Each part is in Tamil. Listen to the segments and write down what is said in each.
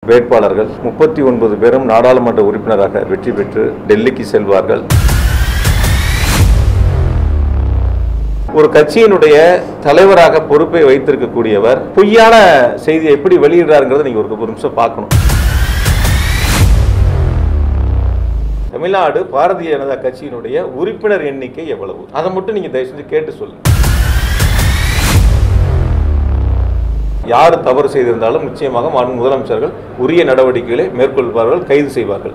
வேட்பாளர்கள் முப்பத்தி ஒன்பது பேரும் நாடாளுமன்ற உறுப்பினராக வெற்றி பெற்று டெல்லிக்கு செல்வார்கள் ஒரு கட்சியினுடைய தலைவராக பொறுப்பை வைத்திருக்கக்கூடியவர் பொய்யான செய்தியை எப்படி வெளியிடுறாருங்கிறத நீங்க ஒரு ஒரு நிமிஷம் பார்க்கணும் தமிழ்நாடு பாரதிய ஜனதா கட்சியினுடைய உறுப்பினர் எண்ணிக்கை எவ்வளவு அதை மட்டும் நீங்க தயவு செஞ்சு கேட்டு சொல்லுங்க யார் தவறு செய்திருந்தாலும் நிச்சயமாக மாண்பு முதலமைச்சர்கள் உரிய நடவடிக்கைகளை மேற்கொள்வார்கள் கைது செய்வார்கள்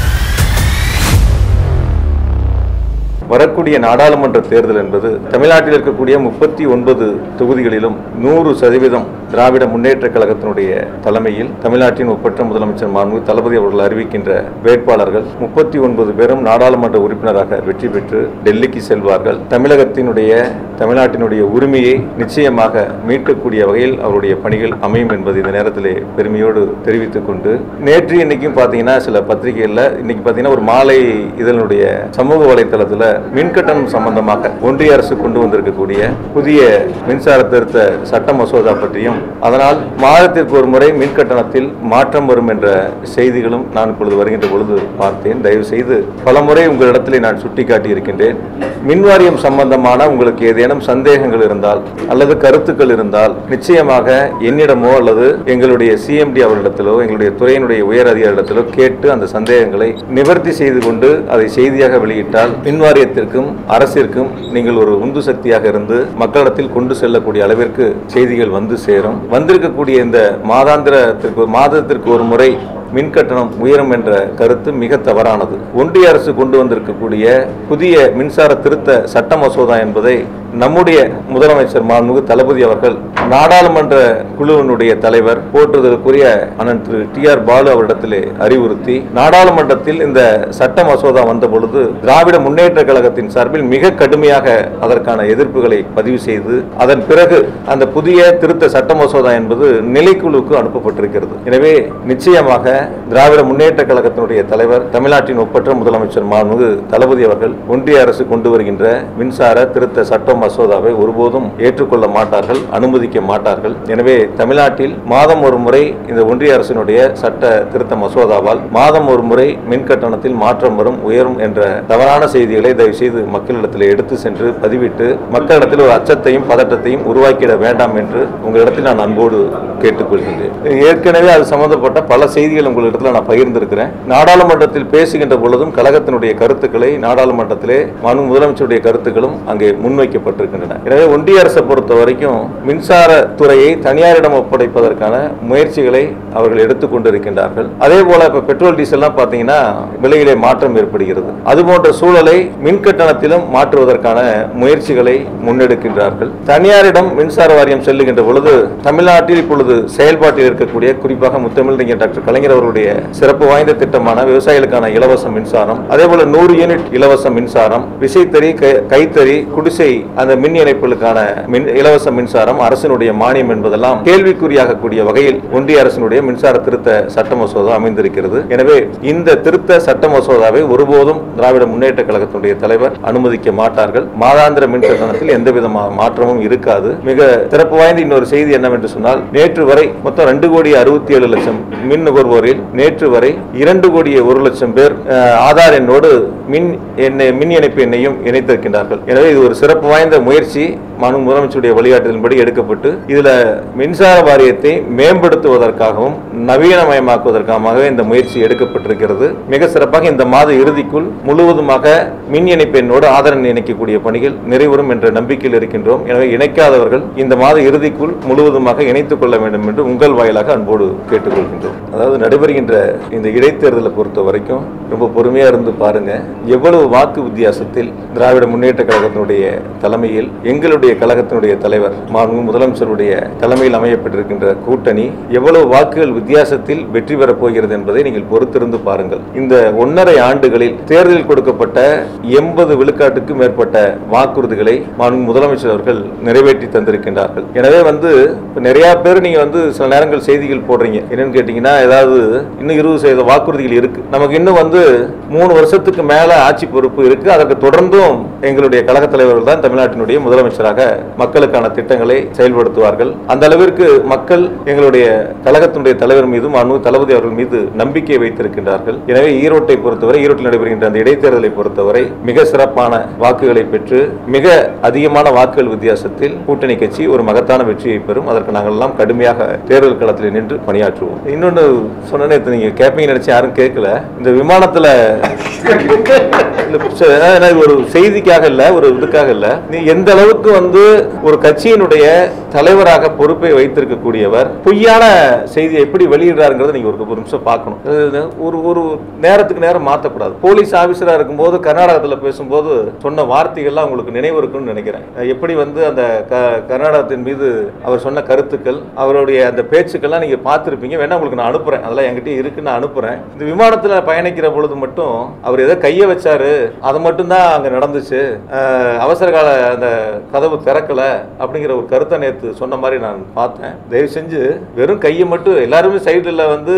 வரக்கூடிய நாடாளுமன்ற தேர்தல் என்பது தமிழ்நாட்டில் இருக்கக்கூடிய முப்பத்தி ஒன்பது தொகுதிகளிலும் நூறு சதவீதம் திராவிட முன்னேற்ற கழகத்தினுடைய தலைமையில் தமிழ்நாட்டின் ஒப்பற்ற முதலமைச்சர் மாண்பு தளபதி அவர்கள் அறிவிக்கின்ற வேட்பாளர்கள் முப்பத்தி ஒன்பது பேரும் நாடாளுமன்ற உறுப்பினராக வெற்றி பெற்று டெல்லிக்கு செல்வார்கள் தமிழகத்தினுடைய தமிழ்நாட்டினுடைய உரிமையை நிச்சயமாக மீட்கக்கூடிய வகையில் அவருடைய பணிகள் அமையும் என்பது இந்த நேரத்திலே பெருமையோடு தெரிவித்துக் கொண்டு நேற்று இன்னைக்கும் பார்த்தீங்கன்னா சில பத்திரிகைகளில் இன்னைக்கு பார்த்தீங்கன்னா ஒரு மாலை இதனுடைய சமூக வலைத்தளத்தில் மின்கட்டணம் சம்பந்தமாக ஒன்றிய அரசு கொண்டு வந்திருக்கக்கூடிய புதிய மின்சார திருத்த சட்ட மசோதா பற்றியும் அதனால் மாதத்திற்கு ஒரு முறை மின்கட்டணத்தில் மாற்றம் வரும் என்ற செய்திகளும் நான் இப்பொழுது வருகின்ற பொழுது பார்த்தேன் தயவு செய்து பல முறை உங்களிடத்திலே நான் சுட்டிக்காட்டி இருக்கின்றேன் மின்வாரியம் சம்பந்தமான உங்களுக்கு ஏதேனும் சந்தேகங்கள் இருந்தால் அல்லது கருத்துக்கள் இருந்தால் நிச்சயமாக என்னிடமோ அல்லது எங்களுடைய சிஎம்டி அவரிடத்திலோ எங்களுடைய துறையினுடைய உயர் அதிகாரிடத்திலோ கேட்டு அந்த சந்தேகங்களை நிவர்த்தி செய்து கொண்டு அதை செய்தியாக வெளியிட்டால் மின்வாரியத்திற்கும் அரசிற்கும் நீங்கள் ஒரு உந்து சக்தியாக இருந்து மக்களிடத்தில் கொண்டு செல்லக்கூடிய அளவிற்கு செய்திகள் வந்து சேரும் வந்திருக்கக்கூடிய இந்த மாதாந்திரத்திற்கு மாதத்திற்கு ஒரு முறை மின் கட்டணம் உயரும் என்ற கருத்து மிக தவறானது ஒன்றிய அரசு கொண்டு வந்திருக்கக்கூடிய புதிய மின்சார திருத்த சட்ட மசோதா என்பதை நம்முடைய முதலமைச்சர் மாண்புமிகு தளபதி அவர்கள் நாடாளுமன்ற குழுவினுடைய தலைவர் போற்றுதலுக்குரிய அண்ணன் திரு டி ஆர் பாலு அவரிடத்திலே அறிவுறுத்தி நாடாளுமன்றத்தில் இந்த சட்ட மசோதா வந்த பொழுது திராவிட முன்னேற்ற கழகத்தின் சார்பில் மிக கடுமையாக அதற்கான எதிர்ப்புகளை பதிவு செய்து அதன் பிறகு அந்த புதிய திருத்த சட்ட மசோதா என்பது நிலைக்குழுவுக்கு அனுப்பப்பட்டிருக்கிறது எனவே நிச்சயமாக திராவிட முன்னேற்ற கழகத்தினுடைய தலைவர் தமிழ்நாட்டின் ஒப்பற்ற முதலமைச்சர் மாண்புமிகு தளபதி அவர்கள் ஒன்றிய அரசு கொண்டு வருகின்ற மின்சார திருத்த சட்ட மசோதாவை ஒருபோதும் ஏற்றுக்கொள்ள மாட்டார்கள் அனுமதிக்க மாட்டார்கள் எனவே தமிழ்நாட்டில் மாதம் ஒரு முறை இந்த ஒன்றிய அரசினுடைய சட்ட திருத்த மசோதாவால் மாதம் ஒரு முறை மின் கட்டணத்தில் மாற்றம் வரும் உயரும் என்ற தவறான செய்திகளை தயவு செய்து மக்களிடத்தில் எடுத்து சென்று பதிவிட்டு மக்களிடத்தில் ஒரு அச்சத்தையும் பதட்டத்தையும் உருவாக்கிட வேண்டாம் என்று உங்களிடத்தில் நான் அன்போடு கேட்டுக்கொள்கின்றேன் ஏற்கனவே அது சம்பந்தப்பட்ட பல செய்திகள் உங்களிடத்தில் நான் பகிர்ந்திருக்கிறேன் நாடாளுமன்றத்தில் பேசுகின்ற பொழுதும் கழகத்தினுடைய கருத்துக்களை நாடாளுமன்றத்திலே மனு முதலமைச்சருடைய கருத்துக்களும் அங்கே முன்வைக்கப்பட்டிருக்கின்றன எனவே ஒன்றிய அரசை பொறுத்த வரைக்கும் மின்சார துறையை தனியாரிடம் ஒப்படைப்பதற்கான முயற்சிகளை அவர்கள் எடுத்துக்கொண்டிருக்கின்றார்கள் அதே போல இப்ப பெட்ரோல் டீசல்லாம் பார்த்தீங்கன்னா விலையிலே மாற்றம் ஏற்படுகிறது அது போன்ற சூழலை மின் கட்டணத்திலும் மாற்றுவதற்கான முயற்சிகளை முன்னெடுக்கின்றார்கள் தனியாரிடம் மின்சார வாரியம் செல்லுகின்ற பொழுது தமிழ்நாட்டில் இப்பொழுது செயல்பாட்டில் இருக்கக்கூடிய குறிப்பாக முத்தமிழறிஞர் டாக்டர் கலைஞர் அவர்களுடைய சிறப்பு வாய்ந்த திட்டமான விவசாயிகளுக்கான இலவச மின்சாரம் அதே போல நூறு யூனிட் இலவச மின்சாரம் விசைத்தறி கை- கைத்தறி குடிசை அந்த மின் இணைப்புகளுக்கான மின் இலவச மின்சாரம் அரசினுடைய மானியம் என்பதெல்லாம் கேள்விக்குறியாகக்கூடிய வகையில் ஒன்றிய அரசினுடைய மின்சார திருத்த சட்ட மசோதா அமைந்திருக்கிறது எனவே இந்த திருத்த சட்ட மசோதாவை ஒருபோதும் திராவிட முன்னேற்ற கழகத்தினுடைய தலைவர் அனுமதிக்க மாட்டார்கள் மாதாந்திர மின் கட்டணத்தில் எந்த விதமான மாற்றமும் இருக்காது மிக சிறப்பு வாய்ந்த இன்னொரு செய்தி என்னவென்று சொன்னால் நேற்று வரை மொத்தம் ரெண்டு கோடி அறுபத்தி ஏழு லட்சம் மின் நுகர்வோரில் நேற்று வரை இரண்டு கோடி ஒரு லட்சம் பேர் அஹ், ஆதார் எண்ணோடு மின் எண்ணை மின் இணைப்பு எண்ணையும் இணைத்திருக்கின்றார்கள் எனவே இது ஒரு சிறப்பு வாய்ந்த முயற்சி மனு முதலமைச்சருடைய வழிகாட்டுதலின்படி எடுக்கப்பட்டு இதுல மின்சார வாரியத்தை மேம்படுத்துவதற்காகவும் நவீனமயமாக்குவதற்காகவே இந்த முயற்சி எடுக்கப்பட்டிருக்கிறது மிக சிறப்பாக இந்த மாத இறுதிக்குள் முழுவதுமாக மின் இணைப்பு எண்ணோடு ஆதார் எண் இணைக்கக்கூடிய பணிகள் நிறைவரும் என்ற நம்பிக்கையில் இருக்கின்றோம் எனவே இணைக்காதவர்கள் இந்த மாத இறுதிக்குள் முழுவதுமாக இணைத்துக் கொள்ள வேண்டும் என்று உங்கள் வாயிலாக அன்போடு கேட்டுக்கொள்கின்றோம் அதாவது நடைபெறுகின்ற இந்த இடைத்தேர்தலை பொறுத்த வரைக்கும் ரொம்ப பொறுமையா இருந்து பாருங்க எவ்வளவு வாக்கு வித்தியாசத்தில் திராவிட முன்னேற்ற கழகத்தினுடைய தலைமையில் எங்களுடைய கழகத்தினுடைய தலைவர் மாண்பு முதலமைச்சருடைய தலைமையில் அமையப்பட்டிருக்கின்ற கூட்டணி எவ்வளவு வாக்குகள் வித்தியாசத்தில் வெற்றி பெறப் போகிறது என்பதை நீங்கள் பொறுத்திருந்து பாருங்கள் இந்த ஒன்றரை ஆண்டுகளில் தேர்தலில் கொடுக்கப்பட்ட எண்பது விழுக்காட்டுக்கு மேற்பட்ட வாக்குறுதிகளை மாண்பு முதலமைச்சர் அவர்கள் நிறைவேற்றி தந்திருக்கின்றார்கள் எனவே வந்து இப்ப நிறைய பேர் நீங்க வந்து சில நேரங்கள் செய்திகள் போடுறீங்க என்னன்னு கேட்டீங்கன்னா ஏதாவது இன்னும் இருபது சதவீத வாக்குறுதிகள் இருக்கு நமக்கு இன்னும் வந்து மூணு வருஷத்துக்கு மேல ஆட்சி பொறுப்பு இருக்கு அதற்கு தொடர்ந்தும் எங்களுடைய கழக தலைவர்கள் தான் தமிழ்நாட்டினுடைய முதலமைச்சராக மக்களுக்கான திட்டங்களை செயல்படுத்துவார்கள் அந்த அளவிற்கு மக்கள் எங்களுடைய கழகத்தினுடைய கழகத்தினுடைய தலைவர் மீது மாண்பு தளபதி அவர்கள் மீது நம்பிக்கை வைத்திருக்கின்றார்கள் எனவே ஈரோட்டை பொறுத்தவரை ஈரோட்டில் நடைபெறுகின்ற அந்த இடைத்தேர்தலை பொறுத்தவரை மிக சிறப்பான வாக்குகளை பெற்று மிக அதிகமான வாக்குகள் வித்தியாசத்தில் கூட்டணி கட்சி ஒரு மகத்தான வெற்றியை பெறும் அதற்கு நாங்கள் எல்லாம் கடுமையாக தேர்தல் களத்தில் நின்று பணியாற்றுவோம் இன்னொன்று சொன்னேன் நீங்க கேட்பீங்க நினைச்சு யாரும் கேட்கல இந்த விமானத்துல இல்ல, ச- ஏன்னா இது ஒரு செய்திக்காக இல்ல ஒரு இதுக்காக இல்ல நீ எந்த அளவுக்கு வந்து ஒரு கட்சியினுடைய தலைவராக பொறுப்பை வைத்திருக்கக்கூடியவர் பொய்யான செய்தியை எப்படி வெளியிடுறாருங்கிறத நீங்க ஒரு ஒரு நிமிஷம் பார்க்கணும் அது ஒரு ஒரு நேரத்துக்கு நேரம் மாற்றக்கூடாது போலீஸ் ஆபீசரா இருக்கும்போது கர்நாடகத்தில் பேசும்போது சொன்ன வார்த்தைகள்லாம் உங்களுக்கு நினைவு இருக்குன்னு நினைக்கிறேன் எப்படி வந்து அந்த க- கர்நாடகத்தின் மீது அவர் சொன்ன கருத்துக்கள் அவருடைய அந்த பேச்சுக்கள்லாம் நீங்க பார்த்துருப்பீங்க வேணா உங்களுக்கு நான் அனுப்புறேன் அதெல்லாம் என்கிட்ட இருக்கு நான் அனுப்புறேன் இந்த விமானத்துல பயணிக்கிற பொழுது மட்டும் அவர் ஏதோ கையை வச்சாரு அது மட்டும் தான் அங்க நடந்துச்சு அஹ், அவசர கால அந்த கதவு திறக்கல அப்படிங்கிற ஒரு கருத்தை நேத்து சொன்ன மாதிரி நான் பார்த்தேன் தயவு செஞ்சு வெறும் கையை மட்டும் எல்லாருமே சைடுல வந்து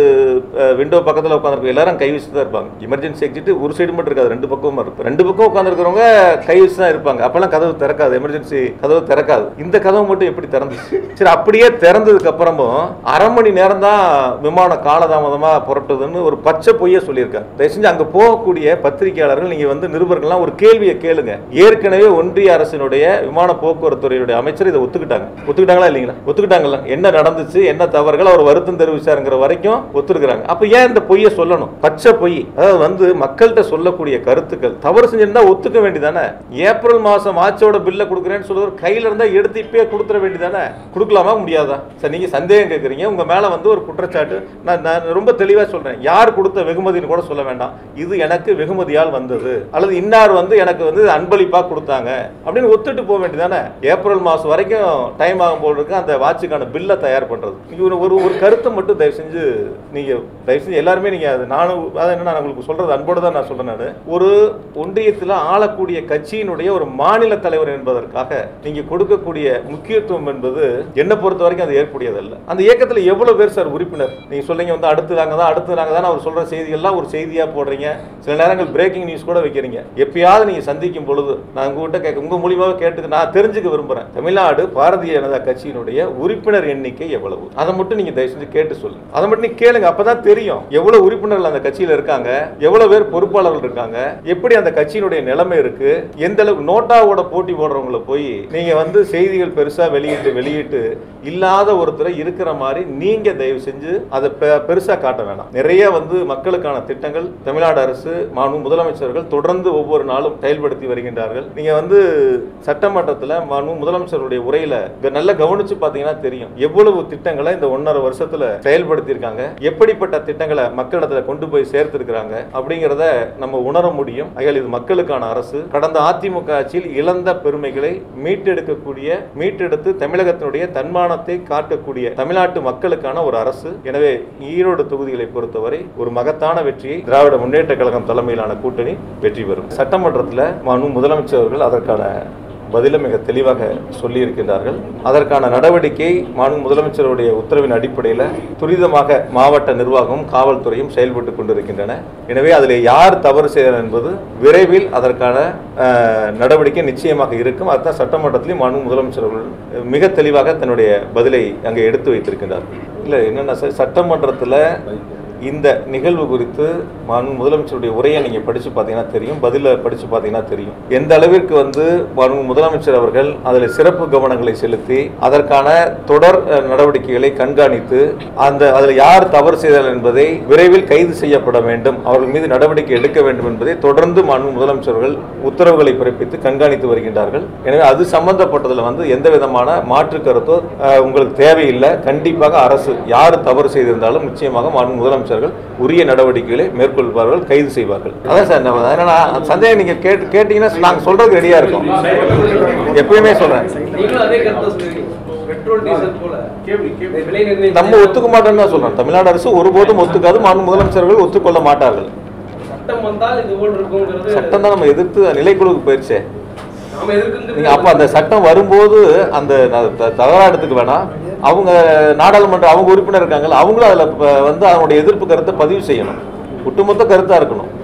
விண்டோ பக்கத்துல உட்காந்துருக்க எல்லாரும் கை வச்சு தான் இருப்பாங்க எமர்ஜென்சி எக்ஸிட் ஒரு சைடு மட்டும் இருக்காது ரெண்டு பக்கமும் இருக்கும் ரெண்டு பக்கம் உட்காந்துருக்கிறவங்க கை வச்சு தான் இருப்பாங்க அப்பெல்லாம் கதவு திறக்காது எமர்ஜென்சி கதவு திறக்காது இந்த கதவு மட்டும் எப்படி திறந்துச்சு சரி அப்படியே திறந்ததுக்கு அப்புறமும் அரை மணி நேரம் தான் விமானம் காலதாமதமா புரட்டுதுன்னு ஒரு பச்சை பொய்ய சொல்லியிருக்காரு தயவு செஞ்சு அங்க போகக்கூடிய பத்திரிகையாளர்கள் நீங்க வந்து நிருபர்கள்லாம் ஒரு கேள்வியை கேளுங்க ஏற்கனவே ஒன்றிய அரசினுடைய விமான போக்குவரத்து துறையுடைய அமைச்சர் இதை ஒத்துக்கிட்டாங்க ஒத்துக்கிட்டாங்களா இல்லைங்களா ஒத்துக்கிட்டாங்கல்ல என்ன நடந்துச்சு என்ன தவறுகள் அவர் வருத்தம் தெரிவிச்சாருங்கிற வரைக்கும் ஒத்துருக்காங்க அப்ப ஏன் இந்த பொய்யை சொல்லணும் பச்சை பொய் அதாவது வந்து மக்கள்கிட்ட சொல்லக்கூடிய கருத்துக்கள் தவறு செஞ்சிருந்தா ஒத்துக்க வேண்டியதானே ஏப்ரல் மாசம் ஆட்சியோட பில்ல கொடுக்குறேன்னு சொல்லுவார் கையில இருந்தா எடுத்து இப்பயே கொடுத்துட வேண்டியதானே கொடுக்கலாமா முடியாதா சார் நீங்க சந்தேகம் கேட்குறீங்க உங்க மேல வந்து ஒரு குற்றச்சாட்டு நான் நான் ரொம்ப தெளிவா சொல்றேன் யார் கொடுத்த வெகுமதின்னு கூட சொல்ல வேண்டாம் இது எனக்கு வெகுமதியால் வந்தது அல்லது இன்னார் வந்து எனக்கு வந்து அன்பளிப்பா கொடுத்தாங்க அப்படின்னு ஒத்துட்டு போக வேண்டியதானே ஏப்ரல் மாசம் வரைக்கும் டைம் ஆகும் போல் இருக்கு அந்த வாட்சுக்கான பில்லை தயார் பண்றது நீங்க ஒரு ஒரு ஒரு கருத்தை மட்டும் தயவு செஞ்சு நீங்க தயவு செஞ்சு எல்லாருமே நீங்க அது நானும் அதை என்ன நான் உங்களுக்கு சொல்றது அன்போடு தான் நான் சொல்றேன் நானு. ஒரு ஒன்றியத்தில் ஆளக்கூடிய கட்சியினுடைய ஒரு மாநில தலைவர் என்பதற்காக நீங்க கொடுக்கக்கூடிய முக்கியத்துவம் என்பது என்னை பொறுத்த வரைக்கும் அது ஏற்புடையதல்ல அந்த இயக்கத்தில் எவ்வளவு பேர் சார் உறுப்பினர் நீங்க சொல்றீங்க வந்து அடுத்து நாங்க தான் அடுத்து நாங்க தான் அவர் சொல்ற செய்திகள்லாம் ஒரு செய்தியா போடுறீங்க சில நேரங்கள் பிரேக்கிங் நியூஸ் கூட வைக்கிறீங்க எப்பயாவது நீங்க சந்திக்கும் பொழுது நான் உங்ககிட்ட கேட்க உங்க மூலியமாக கேட்டு நான் தெரிஞ்சுக்க விரும்புறேன் தமிழ்நாடு பாரதிய ஜனதா கட்சியினுடைய உறுப்பினர் எண்ணிக்கை எவ்வளவு அதை மட்டும் நீங்க தயவு செஞ்சு கேட்டு சொல்லுங்க அதை மட்டும் நீங்க கேளுங்க அப்பதான் தெரியும் எவ்வளவு உறுப்பினர்கள் அந்த கட்சியில இருக்காங்க எவ்வளவு பேர் பொறுப்பாளர்கள் இருக்காங்க எப்படி அந்த கட்சியினுடைய நிலைமை இருக்கு எந்த அளவுக்கு நோட்டாவோட போட்டி போடுறவங்கள போய் நீங்க வந்து செய்திகள் பெருசா வெளியிட்டு வெளியிட்டு இல்லாத ஒருத்தரை இருக்கிற மாதிரி நீங்க தயவு செஞ்சு அதை பெ- பெருசா காட்ட வேணாம் நிறைய வந்து மக்களுக்கான திட்டங்கள் தமிழ்நாடு அரசு மாண்பு முதலமைச்சர்கள் தொடர்ந்து ஒவ்வொரு நாளும் செயல்படுத்தி வருகின்றார்கள் நீங்க வந்து சட்டமன்றத்துல மாண்பு முதலமைச்சருடைய உரையில இங்க நல்லா கவனிச்சு பாத்தீங்கன்னா தெரியும் எவ்வளவு திட்டங்களை இந்த ஒன்றரை வருஷத்துல செயல்படுத்தி இருக்காங்க எப்படிப்பட்ட திட்டங்களை மக்களிடத்துல கொண்டு போய் சேர்த்திருக்கிறாங்க அப்படிங்கிறத நம்ம உணர முடியும் ஆகையால் இது மக்களுக்கான அரசு கடந்த அதிமுக ஆட்சியில் இழந்த பெருமைகளை மீட்டெடுக்கக்கூடிய மீட்டெடுத்து தமிழகத்தினுடைய தன்மானத்தை காக்கக்கூடிய தமிழ்நாட்டு மக்களுக்கான ஒரு அரசு எனவே ஈரோடு தொகுதிகளை பொறுத்தவரை ஒரு மகத்தான வெற்றியை திராவிட முன்னேற்ற கழகம் தலைமையிலான கூட்டணி வெற்றி பெறும் சட்டமன்றத்தில் மாண்பு முதலமைச்சர் அவர்கள் அதற்கான பதிலை மிக தெளிவாக சொல்லியிருக்கின்றார்கள் அதற்கான நடவடிக்கை மாண்பு முதலமைச்சருடைய உத்தரவின் அடிப்படையில் துரிதமாக மாவட்ட நிர்வாகமும் காவல்துறையும் செயல்பட்டு கொண்டிருக்கின்றன எனவே அதில் யார் தவறு செய்தார் என்பது விரைவில் அதற்கான அஹ், நடவடிக்கை நிச்சயமாக இருக்கும் அதுதான் சட்டமன்றத்திலும் மாண்பு முதலமைச்சர் அவர்கள் மிக தெளிவாக தன்னுடைய பதிலை அங்கே எடுத்து வைத்திருக்கின்றார் இல்லை என்னென்ன சார் சட்டமன்றத்தில் இந்த நிகழ்வு குறித்து மாண்பு முதலமைச்சருடைய உரையை நீங்கள் படித்து பார்த்தீங்கன்னா தெரியும் பதிலை படித்து பார்த்தீங்கன்னா தெரியும் எந்த அளவிற்கு வந்து மாண்பு முதலமைச்சர் அவர்கள் அதில் சிறப்பு கவனங்களை செலுத்தி அதற்கான தொடர் அஹ், நடவடிக்கைகளை கண்காணித்து அந்த அதில் யார் தவறு செய்தார் என்பதை விரைவில் கைது செய்யப்பட வேண்டும் அவர்கள் மீது நடவடிக்கை எடுக்க வேண்டும் என்பதை தொடர்ந்து மாண்பு முதலமைச்சர் அவர்கள் உத்தரவுகளை பிறப்பித்து கண்காணித்து வருகின்றார்கள் எனவே அது சம்பந்தப்பட்டதில் வந்து எந்த விதமான மாற்று கருத்தோ அஹ், உங்களுக்கு தேவையில்லை கண்டிப்பாக அரசு யார் தவறு செய்திருந்தாலும் நிச்சயமாக மாண்பு முதலமைச்சர்கள் உரிய நடவடிக்கைகளை மேற்கொள்வார்கள் கைது செய்வார்கள் அதான் சார் நம்ம என்னன்னா சந்தேகம் நீங்க கேட்டு கேட்டீங்கன்னா நாங்க சொல்றதுக்கு ரெடியா இருக்கோம் எப்பயுமே சொல்றேன் நீங்களும் அதே கருத்தை சொல்றீங்க பெட்ரோல் டீசல் போல விலை நிர்ணயம் நம்ம ஒத்துக்க மாட்டோம்னு தான் சொல்றோம் தமிழ்நாடு அரசு ஒருபோதும் ஒத்துக்காது மாண்பு முதலமைச்சர்கள் ஒத்துக்கொள்ள மாட்டார்கள் சட்டம் வந்தால் இது போல் இருக்குங்கிறது சட்டம் தான் நம்ம எதிர்த்து நிலைக்குழுக்கு போயிடுச்சே நாம எதிர்க்குங்கிறது நீங்க அப்ப அந்த சட்டம் வரும்போது அந்த ந- த- தவறா எடுத்துக்க வேணாம் அவங்க நாடாளுமன்ற அவங்க உறுப்பினர் இருக்காங்கல்ல அவங்களும் அதுல ப- வந்து அவங்களுடைய எதிர்ப்பு கருத்தை பதிவு செய்யணும் ஒட்டுமொத்த கருத்தா இருக்கணும்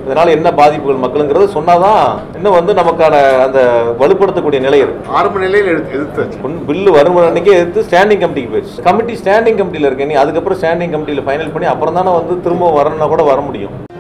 இதனால என்ன பாதிப்புகள் மக்களுங்கிறத சொன்னாதான் இன்னும் வந்து நமக்கான அந்த வலுப்படுத்தக்கூடிய நிலை இருக்கு ஆரம்ப நிலையில் எடுத்து எதிர்த்தாச்சு பொன் பில்லு வரும் அன்னைக்கே எடுத்து ஸ்டாண்டிங் கமிட்டிக்கு போயிடுச்சு கமிட்டி ஸ்டாண்டிங் கமிட்டியில் இருக்கு நீ அதுக்கப்புறம் ஸ்டாண்டிங் கமிட்டியில் ஃபைனல் பண்ணி அப்புறம் தானே வந்து திரும்ப வரணும்னா கூட வர முடியும்